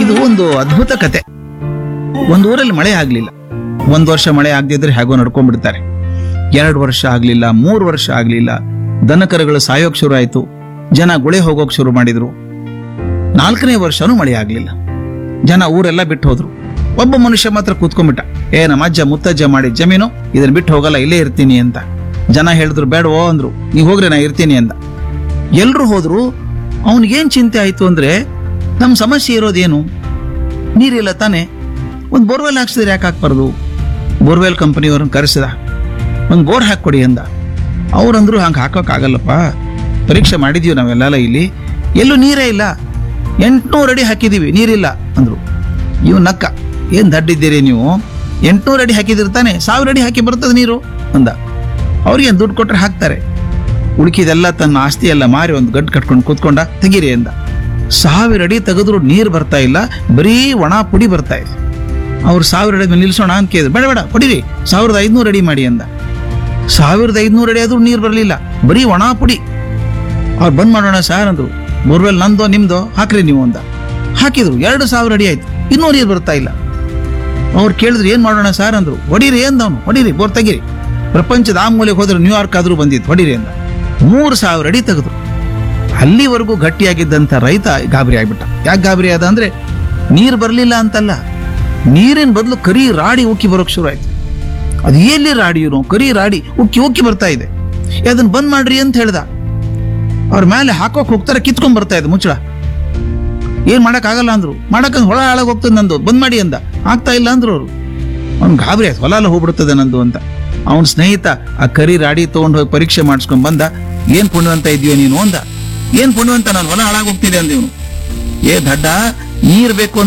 ಇದು ಒಂದು ಅದ್ಭುತ ಕತೆ ಒಂದು ಊರಲ್ಲಿ ಮಳೆ ಆಗ್ಲಿಲ್ಲ ಒಂದ್ ವರ್ಷ ಮಳೆ ಆಗದಿದ್ರೆ ಹೇಗೋ ನಡ್ಕೊಂಡ್ಬಿಡ್ತಾರೆ ಎರಡು ವರ್ಷ ಆಗ್ಲಿಲ್ಲ ಮೂರು ವರ್ಷ ಆಗ್ಲಿಲ್ಲ ದನಕರುಗಳು ಸಾಯೋಕ್ ಶುರು ಆಯ್ತು ಜನ ಗುಳೆ ಹೋಗೋಕ್ ಶುರು ಮಾಡಿದ್ರು ನಾಲ್ಕನೇ ವರ್ಷನೂ ಮಳೆ ಆಗ್ಲಿಲ್ಲ ಜನ ಊರೆಲ್ಲ ಬಿಟ್ಟು ಹೋದ್ರು ಒಬ್ಬ ಮನುಷ್ಯ ಮಾತ್ರ ಕೂತ್ಕೊಂಡ್ಬಿಟ್ಟ ಏ ನಮ್ಮ ಅಜ್ಜ ಮುತ್ತಜ್ಜ ಮಾಡಿ ಜಮೀನು ಇದನ್ನ ಬಿಟ್ಟು ಹೋಗಲ್ಲ ಇಲ್ಲೇ ಇರ್ತೀನಿ ಅಂತ ಜನ ಹೇಳಿದ್ರು ಬೇಡವೋ ಅಂದ್ರು ನೀವು ಹೋಗ್ರಿ ನಾ ಇರ್ತೀನಿ ಅಂತ ಎಲ್ರು ಹೋದ್ರು ಅವನಿಗೇನ್ ಚಿಂತೆ ಆಯ್ತು ಅಂದ್ರೆ ನಮ್ಮ ಸಮಸ್ಯೆ ಇರೋದೇನು ನೀರಿಲ್ಲ ತಾನೆ ಒಂದು ಬೋರ್ವೆಲ್ ಹಾಕ್ಸಿದ್ರೆ ಯಾಕೆ ಹಾಕ್ಬಾರ್ದು ಬೋರ್ವೆಲ್ ಕಂಪನಿಯವ್ರನ್ನ ಕರೆಸಿದ ಒಂದು ಬೋರ್ ಹಾಕ್ಕೊಡಿ ಅಂದ ಅವ್ರಂದ್ರು ಹಂಗೆ ಹಾಕೋಕ್ಕಾಗಲ್ಲಪ್ಪ ಪರೀಕ್ಷೆ ಮಾಡಿದೀವಿ ನಾವೆಲ್ಲ ಇಲ್ಲಿ ಎಲ್ಲೂ ನೀರೇ ಇಲ್ಲ ಎಂಟ್ನೂರು ಅಡಿ ಹಾಕಿದೀವಿ ನೀರಿಲ್ಲ ಅಂದ್ರು ಇವ್ ನಕ್ಕ ಏನ್ ದಡ್ಡಿದ್ದೀರಿ ನೀವು ಎಂಟ್ನೂರು ಅಡಿ ಹಾಕಿದಿರ್ತಾನೆ ಸಾವಿರ ಅಡಿ ಹಾಕಿ ಬರ್ತದೆ ನೀರು ಅಂದ ಅವ್ರಿಗೆ ದುಡ್ಡು ಕೊಟ್ರೆ ಹಾಕ್ತಾರೆ ಉಳುಕಿದೆಲ್ಲ ತನ್ನ ಆಸ್ತಿ ಎಲ್ಲ ಮಾರಿ ಒಂದು ಗಡ್ಡು ಕಟ್ಕೊಂಡು ಕೂತ್ಕೊಂಡ ತೆಗೀರಿ ಅಂದ ಸಾವಿರ ಅಡಿ ತೆಗೆದ್ರು ನೀರು ಬರ್ತಾ ಇಲ್ಲ ಬರೀ ಒಣ ಪುಡಿ ಬರ್ತಾ ಇದೆ ಅವ್ರು ಸಾವಿರ ಅಡಿ ಮೇಲೆ ನಿಲ್ಸೋಣ ಅಂತ ಕೇಳಿದ್ರು ಬೇಡ ಬೇಡ ಕೊಡಿರಿ ಸಾವಿರದ ಐದ್ನೂರು ಅಡಿ ಮಾಡಿ ಅಂದ ಸಾವಿರದ ಐದ್ನೂರು ಅಡಿ ಆದ್ರೂ ನೀರು ಬರಲಿಲ್ಲ ಬರೀ ಒಣ ಪುಡಿ ಅವ್ರು ಬಂದ್ ಮಾಡೋಣ ಸರ್ ಅಂದ್ರು ಬೋರ್ವೆಲ್ ನಂದೋ ನಿಮ್ದೋ ಹಾಕ್ರಿ ನೀವು ಅಂದ ಹಾಕಿದ್ರು ಎರಡು ಸಾವಿರ ಅಡಿ ಆಯ್ತು ಇನ್ನೂ ನೀರು ಬರ್ತಾ ಇಲ್ಲ ಅವ್ರು ಕೇಳಿದ್ರು ಏನ್ ಮಾಡೋಣ ಸರ್ ಅಂದ್ರು ಹೊಡೀರಿ ಅಂದವನು ಹೊಡೀರಿ ಬೋರ್ ತೆಗೀರಿ ಪ್ರಪಂಚದ ಆ ಮೂಲೆಗೆ ಹೋದ್ರೆ ನ್ಯೂಯಾರ್ಕ್ ಆದ್ರೂ ಬಂದಿತ್ತು ಹೊಡೀರಿ ಅಂದ ಮೂರು ಸಾವಿರ ಅಡಿ ತೆಗೆದ್ರು ಅಲ್ಲಿವರೆಗೂ ಗಟ್ಟಿಯಾಗಿದ್ದಂಥ ರೈತ ಗಾಬರಿ ಆಗ್ಬಿಟ್ಟ ಯಾಕೆ ಗಾಬರಿ ಆದ ಅಂದ್ರೆ ನೀರು ಬರಲಿಲ್ಲ ಅಂತಲ್ಲ ನೀರಿನ ಬದಲು ಕರಿ ರಾಡಿ ಉಕ್ಕಿ ಬರೋಕ್ ಶುರು ಆಯ್ತು ಅದು ಎಲ್ಲಿ ರಾಡಿಯುನು ಕರಿ ರಾಡಿ ಉಕ್ಕಿ ಉಕ್ಕಿ ಬರ್ತಾ ಇದೆ ಏ, ಅದನ್ನ ಬಂದ್ ಮಾಡ್ರಿ ಅಂತ ಹೇಳ್ದ ಅವ್ರ ಮೇಲೆ ಹಾಕೋಕ್ ಹೋಗ್ತಾರೆ ಕಿತ್ಕೊಂಡ್ ಬರ್ತಾ ಇದೆ ಮುಚ್ಚಳ ಏನ್ ಮಾಡಕ್ ಆಗಲ್ಲ ಅಂದ್ರು ಮಾಡಕ್ ಹೊಳ ಹಾಳಾಗ್ ಹೋಗ್ತದೆ ನಂದು ಬಂದ್ ಮಾಡಿ ಅಂದ ಆಗ್ತಾ ಇಲ್ಲ ಅಂದ್ರು ಅವ್ರು ಅವ್ನ್ ಗಾಬರಿ ಆಯ್ತು ಹೊಲ ಎಲ್ಲ ಹೋಗ್ಬಿಡ್ತದೆ ನಂದು ಅಂತ ಅವನ ಸ್ನೇಹಿತ ಆ ಕರಿ ರಾಡಿ ತಗೊಂಡ್ ಹೋಗಿ ಪರೀಕ್ಷೆ ಮಾಡಿಸ್ಕೊಂಡ್ ಬಂದ ಏನ್ ಪುಣ್ಯವಂತ ಇದೆಯೋ ನೀನು ಅಂದ ಏನ್ ಪುಣ್ಯವಂತ ನಾನು ಹೊಲ ಹಾಳಾಗ್ ಹೋಗ್ತಿದೆ ಅಂದ ಇವನು ಏ ದಡ್ಡ ನೀರ್ ಬೇಕು